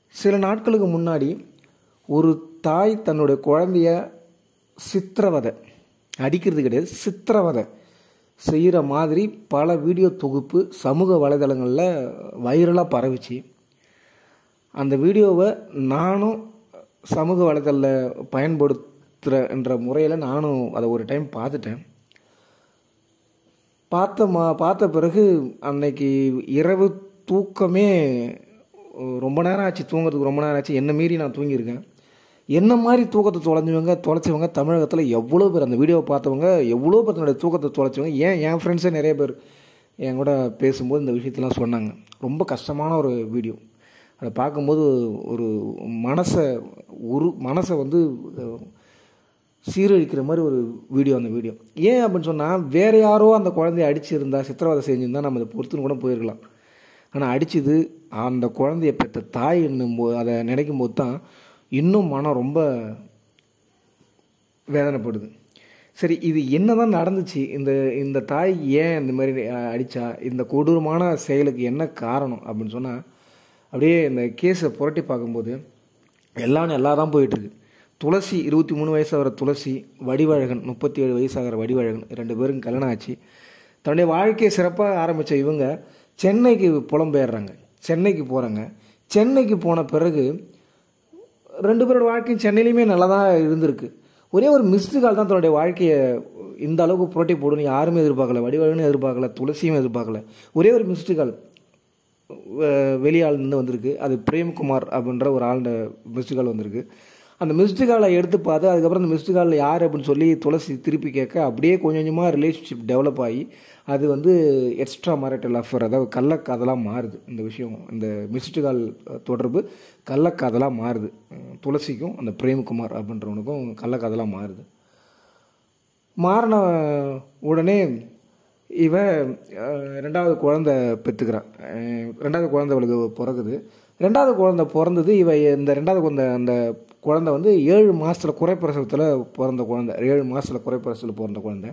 சில நாட்களுக்கு முன்னாடி ஒரு தாய் தன்னுடைய குழந்தைய சித்திரவதை அடிக்கிறது கிடையாது சித்திரவதை செய்கிற மாதிரி பல வீடியோ தொகுப்பு சமூக வலைதளங்களில் வைரலாக பரவிச்சு அந்த வீடியோவை நானும் சமூக வலைதளில் பயன்படுத்துகிற முறையில் நானும் அதை ஒரு டைம் பார்த்துட்டேன் பார்த்த மா பார்த்த பிறகு அன்னைக்கு இரவு தூக்கமே ரொம்ப நேரம் ஆச்சு தூங்குறதுக்கு ரொம்ப நேரம் ஆச்சு என்ன மீறி நான் தூங்கியிருக்கேன் என்ன மாதிரி தூக்கத்தை தொலைஞ்சவங்க தொலைச்சவங்க தமிழகத்தில் எவ்வளோ பேர் அந்த வீடியோவை பார்த்தவங்க எவ்வளோ பேர் தன்னுடைய தூக்கத்தை தொலைச்சவங்க ஏன் என் ஃப்ரெண்ட்ஸே நிறைய பேர் என் கூட பேசும்போது இந்த விஷயத்தெல்லாம் சொன்னாங்க ரொம்ப கஷ்டமான ஒரு வீடியோ அதை பார்க்கும்போது ஒரு மனசை உரு மனசை வந்து சீரழிக்கிற மாதிரி ஒரு வீடியோ அந்த வீடியோ ஏன் அப்படின்னு சொன்னால் வேறு யாரோ அந்த குழந்தைய அடிச்சிருந்தா சித்திரவதை செஞ்சுருந்தா நம்ம அதை பொறுத்துன்னு கூட போயிருக்கலாம் ஆனால் அடிச்சது அந்த குழந்தைய பெற்ற தாய் என்னும் போ அதை நினைக்கும் போது தான் இன்னும் மனம் ரொம்ப வேதனைப்படுது சரி இது என்ன தான் நடந்துச்சு இந்த இந்த தாய் ஏன் இந்த மாதிரி அடித்தா இந்த கொடூரமான செயலுக்கு என்ன காரணம் அப்படின்னு சொன்னால் அப்படியே இந்த கேஸை புரட்டி பார்க்கும்போது எல்லாம் நல்லா தான் போயிட்டுருக்கு துளசி இருபத்தி மூணு வயசாகிற துளசி வடிவழகன் முப்பத்தி ஏழு வயசாகிற வடிவழகன் ரெண்டு பேரும் கல்யாணம் ஆச்சு தன்னுடைய வாழ்க்கையை சிறப்பாக ஆரம்பித்த இவங்க சென்னைக்கு புலம்பெயர்றாங்க சென்னைக்கு போகிறாங்க சென்னைக்கு போன பிறகு ரெண்டு பேரோட வாழ்க்கையும் சென்னையிலையுமே நல்லா தான் இருந்திருக்கு ஒரே ஒரு மிஸ்டு கால் தான் தன்னுடைய வாழ்க்கையை இந்த அளவுக்கு புரட்டி போடணும் யாருமே எதிர்பார்க்கல வடிவழகனும் எதிர்பார்க்கல துளசியும் எதிர்பார்க்கல ஒரே ஒரு மிஸ்டு கால் வெளியாள் இருந்து வந்திருக்கு அது பிரேம்குமார் அப்படின்ற ஒரு ஆளுடைய மிஸ்டு கால் வந்திருக்கு அந்த மிஸ்டு காலை எடுத்து பார்த்து அதுக்கப்புறம் அந்த மிஸ்டு காலில் யார் அப்படின்னு சொல்லி துளசி திருப்பி கேட்க அப்படியே கொஞ்சம் கொஞ்சமாக ரிலேஷன்ஷிப் டெவலப் ஆகி அது வந்து எக்ஸ்ட்ரா மேரிட்டல் அஃபர் அதாவது கள்ளக்காதலாக மாறுது இந்த விஷயம் இந்த மிஸ்டு கால் தொடர்பு கள்ளக்காதலாக மாறுது துளசிக்கும் அந்த பிரேம்குமார் அப்படின்றவனுக்கும் கள்ளக்காதலாக மாறுது மாறின உடனே இவன் ரெண்டாவது குழந்தை பெற்றுக்கிறான் ரெண்டாவது குழந்தை அவளுக்கு பிறகுது ரெண்டாவது குழந்தை பிறந்தது இவ இந்த ரெண்டாவது குழந்தை அந்த குழந்தை வந்து ஏழு மாதத்தில் குறைப்பிரசவத்தில் பிறந்த குழந்தை ஏழு மாதத்தில் குறைப்பிரசவத்தில் பிறந்த குழந்தை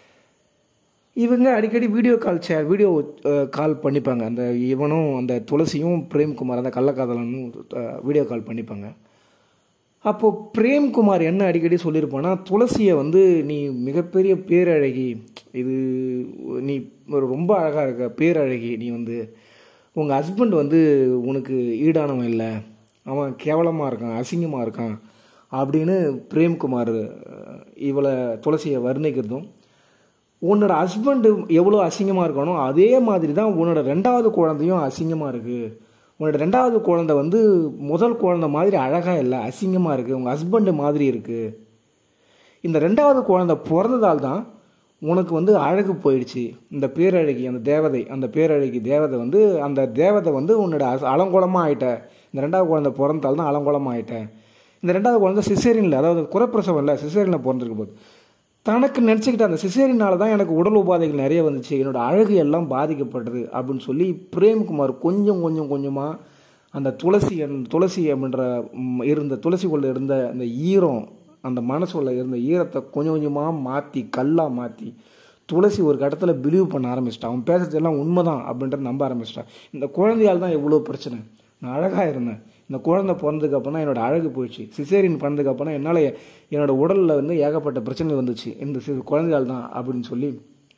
இவங்க அடிக்கடி video call share video call பண்ணிப்பாங்க அந்த இவனும் அந்த துளசியும் பிரேம்குமார் அந்த கள்ளக்காதலனும் வீடியோ கால் பண்ணிப்பாங்க அப்போது பிரேம்குமார் என்ன அடிக்கடி சொல்லியிருப்பான்னா துளசியை வந்து நீ மிகப்பெரிய பேரழகி இது நீ ரொம்ப அழகாக இருக்க பேரழகி நீ வந்து உங்கள் ஹஸ்பண்ட் வந்து உனக்கு ஈடானவன் இல்லை அவன் கேவலமாக இருக்கான் அசிங்கமாக இருக்கான் அப்படின்னு பிரேம்குமார் இவளை துளசியை வர்ணிக்கிறதும் உன்னோட ஹஸ்பண்டு எவ்வளோ அசிங்கமாக இருக்கானோ அதே மாதிரி தான் உன்னோட ரெண்டாவது குழந்தையும் அசிங்கமாக இருக்குது உன்னோட ரெண்டாவது குழந்தை வந்து முதல் குழந்தை மாதிரி அழகாக இல்லை அசிங்கமாக இருக்குது உங்கள் ஹஸ்பண்டு மாதிரி இருக்குது இந்த ரெண்டாவது குழந்தை பிறந்ததால் தான் உனக்கு வந்து அழகு போயிடுச்சு இந்த பேரழகி அந்த தேவதை அந்த பேரழகி தேவதை வந்து அந்த தேவதை வந்து உன்னோட அலங்கோலமாக ஆயிட்ட இந்த ரெண்டாவது குழந்தை பிறந்தால் தான் அலங்கோலமாக ஆயிட்டேன் இந்த ரெண்டாவது குழந்தை சிசேரியனில் அதாவது குறைப்பிரசவம் இல்லை சிசேரியனில் பிறந்திருக்க போது தனக்கு நினச்சிக்கிட்ட அந்த சிசேரினால தான் எனக்கு உடல் உபாதைகள் நிறைய வந்துச்சு என்னோட அழகு எல்லாம் பாதிக்கப்பட்டது அப்படின்னு சொல்லி பிரேம்குமார் கொஞ்சம் கொஞ்சம் கொஞ்சமாக அந்த துளசி துளசி அப்படின்ற இருந்த துளசிக்குள்ளே இருந்த அந்த ஈரம் அந்த மனசுள்ள இருந்த ஈரத்தை கொஞ்சம் கொஞ்சமாக மாற்றி கல்லாக மாற்றி துளசி ஒரு கட்டத்தில் பிலீவ் பண்ண ஆரம்பிச்சிட்டான் அவன் பேசுறதெல்லாம் உண்மைதான் அப்படின்றத நம்ப ஆரம்பிச்சிட்டான் இந்த குழந்தையால் தான் எவ்வளோ பிரச்சனை நான் அழகாக இருந்தேன் இந்த குழந்தை பிறந்ததுக்கு அப்புறம் என்னோட அழகு போயிடுச்சு சிசேரின் பிறந்ததுக்கு அப்புறம் என்னால் என்னோட உடலில் வந்து ஏகப்பட்ட பிரச்சனை வந்துச்சு இந்த குழந்தையால் தான் அப்படின்னு சொல்லி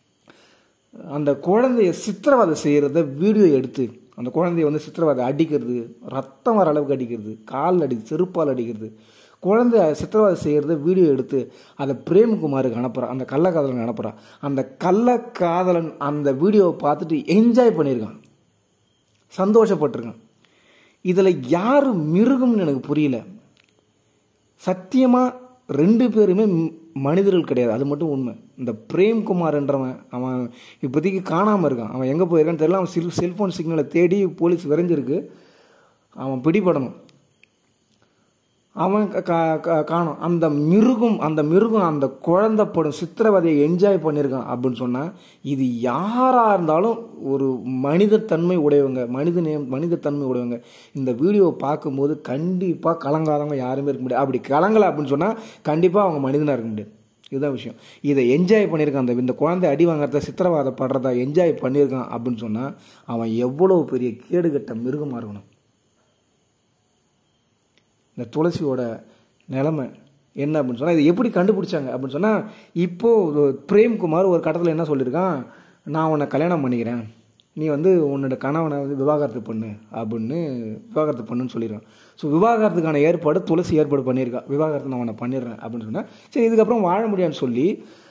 அந்த குழந்தைய சித்திரவதை செய்கிறத வீடியோ எடுத்து அந்த குழந்தைய வந்து சித்திரவதை அடிக்கிறது ரத்தம் வர அளவுக்கு அடிக்கிறது கால் அடி செருப்பால் அடிக்கிறது குழந்தை சித்திரவதை செய்கிறத வீடியோ எடுத்து அதை பிரேம்குமாருக்கு அனுப்புகிறான் அந்த கள்ளக்காதலன் அனுப்புகிறான் அந்த கள்ளக்காதலன் அந்த வீடியோவை பார்த்துட்டு என்ஜாய் பண்ணியிருக்கான் சந்தோஷப்பட்டிருக்கான் இதில் யார் மிருகம்னு எனக்கு புரியல சத்தியமாக ரெண்டு பேருமே மனிதர்கள் கிடையாது அது மட்டும் உண்மை இந்த பிரேம்குமார்ன்றவன் அவன் இப்போதைக்கு காணாமல் இருக்கான் அவன் எங்கே போயிருக்கான்னு தெரியல அவன் செல் செல்ஃபோன் சிக்னலை தேடி போலீஸ் விரைஞ்சிருக்கு அவன் பிடிபடணும் அவன் காணும் அந்த மிருகம் அந்த மிருகம் அந்த குழந்தைப்படும் சித்திரவதையை என்ஜாய் பண்ணியிருக்கான் அப்படின்னு சொன்னால் இது யாராக இருந்தாலும் ஒரு மனிதத்தன்மை உடையவங்க மனித நேம் மனிதத்தன்மை உடையவங்க இந்த வீடியோவை பார்க்கும்போது கண்டிப்பாக கலங்காதவங்க யாருமே இருக்க முடியாது அப்படி கலங்கலை அப்படின்னு சொன்னால் கண்டிப்பாக அவங்க மனிதனாக இருக்க முடியாது இதுதான் விஷயம் இதை என்ஜாய் பண்ணியிருக்கான் அந்த இந்த குழந்தை அடி வாங்குறத சித்திரவாதப்படுறதா என்ஜாய் பண்ணியிருக்கான் அப்படின்னு சொன்னால் அவன் எவ்வளோ பெரிய கேடுகட்ட மிருகமாக இருக்கணும் இந்த துளசியோட நிலைமை என்ன அப்படின்னு சொன்னால் இது எப்படி கண்டுபிடிச்சாங்க அப்படின்னு சொன்னால் இப்போது பிரேம்குமார் ஒரு கட்டத்தில் என்ன சொல்லியிருக்கான் நான் உன்னை கல்யாணம் பண்ணிக்கிறேன் நீ வந்து உன்னோட கணவனை வந்து விவாகரத்து பண்ணு அப்படின்னு விவாகரத்து பண்ணுன்னு சொல்லிடுறான் ஸோ விவாகரத்துக்கான ஏற்பாடு துளசி ஏற்பாடு பண்ணியிருக்கா விவாகரத்து நான் உன்னை பண்ணிடுறேன் அப்படின்னு சொன்னேன் சரி இதுக்கப்புறம் வாழ முடியாதுன்னு சொல்லி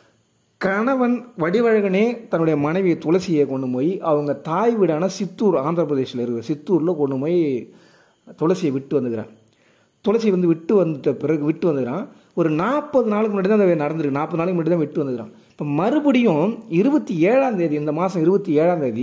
கணவன் வடிவழகனே தன்னுடைய மனைவி துளசியை கொண்டு போய் அவங்க தாய் வீடான சித்தூர் ஆந்திர பிரதேசில் இருக்கிற சித்தூரில் கொண்டு போய் துளசியை விட்டு வந்துக்கிறான் துளசி வந்து விட்டு வந்துட்ட பிறகு விட்டு வந்துக்கிறான் ஒரு நாற்பது நாளுக்கு முன்னாடி தான் அந்த நடந்திருக்கு நாற்பது நாளுக்கு முன்னாடி தான் விட்டு வந்துக்கிறான் இப்போ மறுபடியும் இருபத்தி ஏழாம் தேதி இந்த மாதம் இருபத்தி ஏழாம் தேதி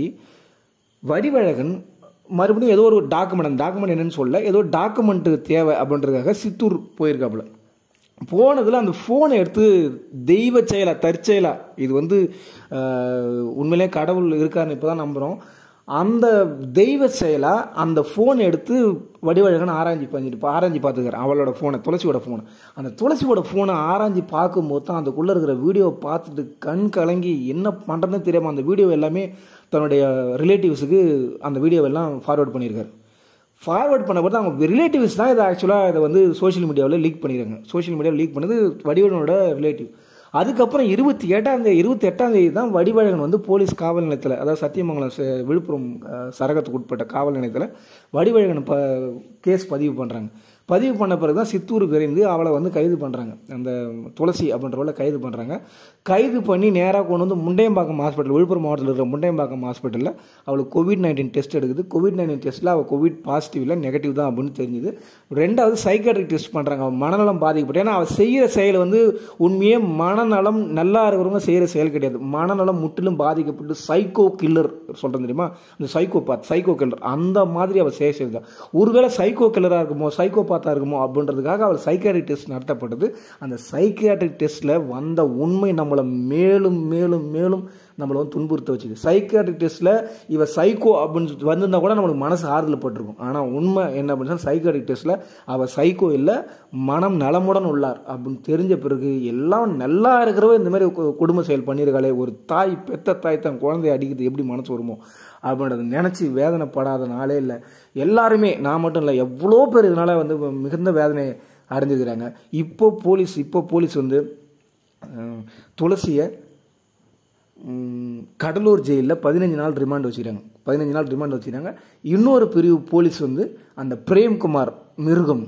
வடிவழகன் மறுபடியும் ஏதோ ஒரு டாக்குமெண்ட் அந்த டாக்குமெண்ட் என்னன்னு சொல்ல ஏதோ டாக்குமெண்ட்டு தேவை அப்படின்றதுக்காக சித்தூர் போயிருக்காப்புல போனதில் அந்த ஃபோனை எடுத்து தெய்வ செயலா தற்செயலா இது வந்து ஆஹ், உண்மையிலே கடவுள் இருக்காருன்னு இப்போ தான் நம்புகிறோம் அந்த தெய்வ செயலா அந்த ஃபோன் எடுத்து வடிவழகன் ஆராய்ச்சி பண்ணிட்டு ஆராய்ச்சி பார்த்துக்கிறார் அவளோட ஃபோனை துளசியோட ஃபோனை அந்த துளசியோட ஃபோனை ஆராய்ச்சி பார்க்கும்போது தான் அதுக்குள்ளே இருக்கிற வீடியோவை பார்த்துட்டு கண் கலங்கி என்ன பண்ணுறதுன்னு தெரியாமல் அந்த வீடியோ எல்லாமே தன்னுடைய ரிலேட்டிவ்ஸுக்கு அந்த வீடியோவெல்லாம் ஃபார்வர்ட் பண்ணியிருக்காரு ஃபார்வர்ட் பண்ண போது அவங்க ரிலேட்டிவ்ஸ் தான் இதை ஆக்சுவலாக இதை வந்து சோஷியல் மீடியாவில் லீக் பண்ணிடுறாங்க சோஷியல் மீடியாவில் லீக் பண்ணது வடிவனோட ரிலேட்டிவ் அதுக்கப்புறம் இருபத்தி எட்டாம் தேதி இருபத்தி எட்டாம் தேதி தான் வடிவழகன் வந்து போலீஸ் காவல் நிலையத்தில் அதாவது சத்தியமங்கலம் ச- விழுப்புரம் அஹ், சரகத்துக்கு உட்பட்ட காவல் நிலையத்தில் வடிவழகன் ப கேஸ் பதிவு பண்ணுறாங்க பதிவு பண்ண பிறகு தான் சித்தூருக்கு விரைந்து அவளை வந்து கைது பண்ணுறாங்க அந்த துளசி அப்படின்றவளை கைது பண்ணுறாங்க கைது பண்ணி நேராக கொண்டு வந்து முண்டையம்பாக்கம் ஹாஸ்பிட்டல் விழுப்புரம் மாவட்டத்தில் இருக்கிற முண்டையம்பாக்கம் ஹாஸ்பிட்டலில் அவளுக்கு கோவிட் நைன்டீன் டெஸ்ட் எடுக்குது கோவிட் நைன்டீன் டெஸ்ட்டில் அவள் கோவிட் பாசிட்டிவ் இல்லை நெகட்டிவ் தான் அப்படின்னு தெரிஞ்சுது ரெண்டாவது சைக்காட்ரிக் டெஸ்ட் பண்ணுறாங்க அவள் மனநலம் பாதிக்கப்பட்டு ஏன்னா அவள் செய்கிற செயல் வந்து உண்மையே மனநலம் நல்லா இருக்கிறவங்க செய்கிற செயல் கிடையாது மனநலம் முற்றிலும் பாதிக்கப்பட்டு சைக்கோ கில்லர் சொல்கிறேன் தெரியுமா அந்த சைக்கோ பாத் சைக்கோ கில்லர் அந்த மாதிரி அவள் செய்ய செய்தா ஒருவேளை சைக்கோ கில்லராக இருக்குமோ சைக்கோ பாத்தா இருக்குமோ அப்படின்றதுக்காக அவள் சைக்காட்ரிக் டெஸ்ட் நடத்தப்பட்டது அந்த சைக்கியாட்ரிக் டெஸ்ட்டில் வந்த உண்மை நம்மளை மேலும் மேலும் மேலும் நம்மளை வந்து துன்புறுத்த வச்சுது சைக்காட்ரிக் டெஸ்ட்டில் இவ சைக்கோ அப்படின்னு சொல்லி வந்திருந்தா கூட நம்மளுக்கு மனசு ஆறுதல் பட்டிருக்கும் ஆனால் உண்மை என்ன அப்படின்னு சைக்காட்ரிக் டெஸ்ட்டில் அவள் சைக்கோ இல்லை மனம் நலமுடன் உள்ளார் அப்படின்னு தெரிஞ்ச பிறகு எல்லாம் நல்லா இருக்கிறவ இந்த மாதிரி கு- குடும்ப செயல் பண்ணியிருக்காளே ஒரு தாய் பெத்த தாய் தன் குழந்தைய அடிக்கிறது எப்படி மனசு வருமோ அப்படின்றத நினச்சி வேதனைப்படாத நாளே இல்லை எல்லாருமே நான் மட்டும் இல்லை எவ்வளோ பேர் இதனால் வந்து மிகுந்த வேதனை அடைஞ்சிருக்கிறாங்க இப்போ போலீஸ் இப்போ போலீஸ் வந்து அஹ், துளசியை ம், கடலூர் ஜெயிலில் பதினஞ்சு நாள் ரிமாண்ட் வச்சுக்கிறாங்க பதினஞ்சு நாள் ரிமாண்ட் வச்சுக்கிறாங்க இன்னொரு பிரிவு போலீஸ் வந்து அந்த பிரேம்குமார் மிருகம்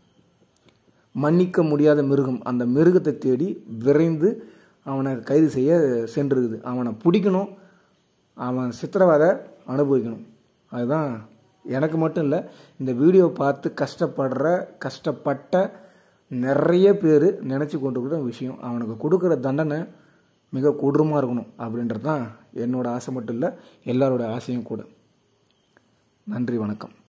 மன்னிக்க முடியாத மிருகம் அந்த மிருகத்தை தேடி விரைந்து அவனை கைது செய்ய சென்றிருக்குது அவனை பிடிக்கணும் அவன் சித்திரவதை அனுபவிக்கணும் அதுதான் எனக்கு மட்டும் இல்லை இந்த வீடியோ பார்த்து கஷ்டப்படுற கஷ்டப்பட்ட நிறைய பேர் நினச்சி கொண்டு இருக்கிற விஷயம் அவனுக்கு கொடுக்குற தண்டனை மிக கொடூரமாக இருக்கணும் அப்படின்றது தான் என்னோட ஆசை மட்டும் இல்லை எல்லாரோட ஆசையும் கூட நன்றி வணக்கம்